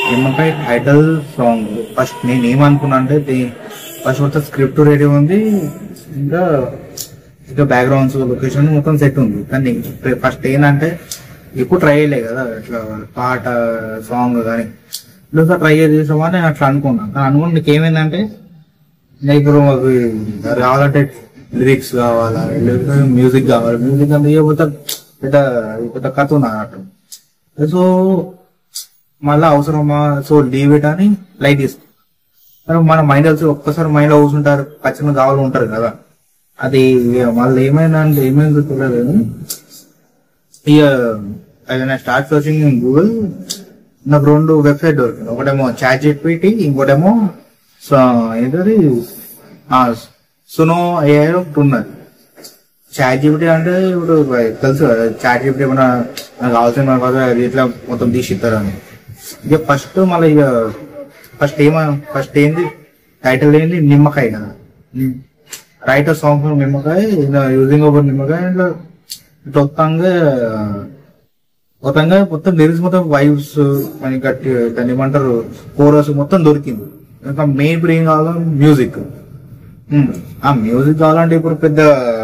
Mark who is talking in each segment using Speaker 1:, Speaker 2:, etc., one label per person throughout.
Speaker 1: నిమ్మకాయ title song first నేను ఏమనుకున్నా అంటే ఫస్ట్ మొత్తం స్క్రిప్ట్ రెడీ ఉంది ఇంకా ఇంకా బ్యాక్గ్రౌండ్స్ లొకేషన్ మొత్తం సెట్ ఉంది కానీ ఫస్ట్ ఏంటంటే ఎక్కువ ట్రై చేయలే కదా ఇట్లా పాట సాంగ్ కానీ ఇట్లా ట్రై చేసామా నేను అట్లా అనుకున్నాను కానీ అనుకుని నీకు ఏమైందంటే ఇంకా ఇప్పుడు మాకు అది కావాలంటే లిరిక్స్ కావాలా లేకపోతే మ్యూజిక్ కావాలి మ్యూజిక్ అంతా ఇవ్వకపోతే పెద్ద పెద్ద కథ ఉంది అన్నట్టు సో మళ్ళీ అవసరమా సో లీవ్ ఇట్ అని లైట్ తీసుకు కానీ మన మైండ్ వచ్చి ఒక్కసారి మైండ్ లో కూర్చుంటారు ఖచ్చితంగా కావాలి ఉంటారు కదా అది ఇక మళ్ళీ ఏమైందంటే ఏమైందో తెలియదు ఇక అది నేను స్టార్ట్ సర్చింగ్ ఇన్ గూగుల్ నాకు రెండు వెబ్సైట్ దొరికింది ఒకటేమో చాట్ జీపీటీ ఇంకోటేమో స- ఏంటది ఆ, సునో ఏఐ ఒకటి ఉన్నది చాట్ జీపీటీ అంటే ఇప్పుడు తెలుసు కదా చాట్ జీపీటీ ఏమన్నా నాకు కావాల్సిన మనకు కావాల్సిన అది ఇట్లా మొత్తం తీసి ఇస్తారని ఇక ఫస్ట్ మళ్ళీ ఇక ఫస్ట్ ఏమ ఫస్ట్ ఏంది టైటిల్ ఏంది నిమ్మకాయ కదా రైట్ సాంగ్ నిమ్మకాయ యూజింగ్ ఓవర్ నిమ్మకాయ ఇట్లా ఇట్లా మొత్తంగా మొత్తంగా మొత్తం లిరిక్స్ మొత్తం వైబ్స్ అని గట్టి దాన్ని ఏమంటారు కోరస్ మొత్తం దొరికింది ఇంకా మెయిన్ ఇప్పుడు ఏం కావాలి మ్యూజిక్ ఆ మ్యూజిక్ కావాలంటే ఇప్పుడు పెద్ద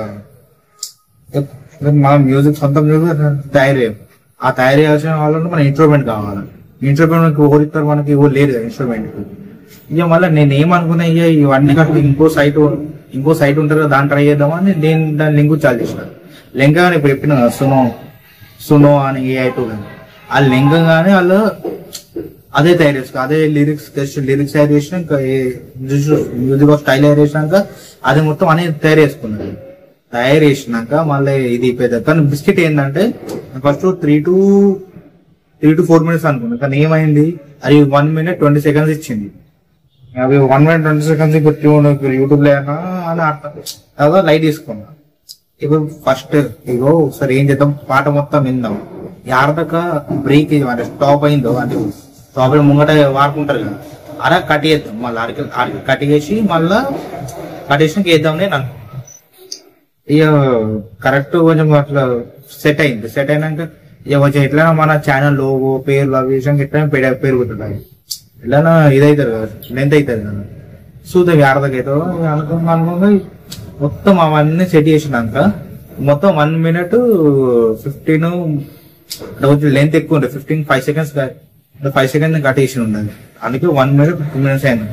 Speaker 1: మన మ్యూజిక్ సొంత మ్యూజిక్ తయారు చేయం. ఆ తయారు చేయాల్సిన వాళ్ళంటే మన ఇన్స్ట్రుమెంట్ కావాలి ఇన్స్ట్రుమెంట్ ఓడిస్తారు మనకి ఎవరు లేదు ఇన్స్ట్రుమెంట్ ఇక మళ్ళీ నేను ఏమనుకున్నా ఇక ఇవన్నీ కాకుండా ఇంకో సైట్ ఇంకో సైట్ ఉంటుంది కదా దాన్ని ట్రై చేద్దామని నేను దాని లింక్ చాలు చేసిన లింక్ అని ఇప్పుడు చెప్పిన కదా, సునో సునో అని ఏ ఐటూ ఆ లింక్ కానీ వాళ్ళు అదే తయారు చేసుకో అదే లిరిక్స్ జస్ట్ లిరిక్స్ తయారు చేసినాక మ్యూజిక్ ఆఫ్ స్టైల్ తయారు చేసినాక అది మొత్తం అనేది తయారు చేసుకున్నది తయారు చేసినాక మళ్ళీ ఇది పెద్ద కానీ బిస్కెట్ ఏంటంటే first three to three to four minutes అనుకున్నా కానీ ఏమైంది అది వన్ మినిట్ ట్వంటీ సెకండ్స్ ఇచ్చింది అవి వన్ మినిట్ ట్వంటీ సెకండ్స్ ఇప్పుడు ట్యూన్ ఇప్పుడు యూట్యూబ్ లో అయినా అని అట్లా అదో లైట్ తీసుకున్నా ఇప్పుడు ఫస్ట్ ఇగో ఒకసారి ఏం చేద్దాం పాట మొత్తం విందాం యారదక బ్రేక్ అంటే స్టాప్ అయిందో అంటే స్టాప్ అయిన ముంగట వాడుకుంటారు కదా అలా కట్ చేద్దాం మళ్ళీ అరకి అరకి కట్ చేసి మళ్ళా కట్ చేసినాక వేద్దాం నేను అనుకున్నా. ఇక కరెక్ట్ కొంచెం అట్లా సెట్ అయింది సెట్ అయినాక ఇక కొంచెం ఎట్లా మన ఛానల్ లోగో పేర్లు అవి విషయం ఎట్లా పేరు పెరుగుతుంటాయి ఎట్లా ఇదవుతుంది కదా లెంత్ అవుతుంది కదా చూద్దాం ఆడదకైతే అనుకున్నా అనుకోగా మొత్తం అవన్నీ సెట్ చేసినాక మొత్తం వన్ మినిట్ ఫిఫ్టీన్ కొంచెం లెంత్ ఎక్కువ ఉంటుంది fifteen five seconds five seconds కట్టేసి ఉండదు అందుకే వన్ మినిట్ ఫిఫ్టీన్ మినిట్స్ అయింది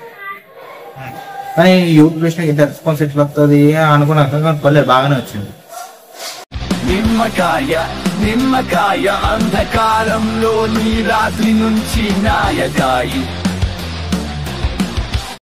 Speaker 1: కానీ యూట్యూబ్ చేసిన ఇంత రెస్పాన్స్ ఎట్లా వస్తుంది అనుకున్నాక కానీ పర్లేదు బాగానే వచ్చింది
Speaker 2: నిమ్మకాయ నిమ్మకాయ అంధకారంలో నీ రాత్రి నుంచి నాయకాయి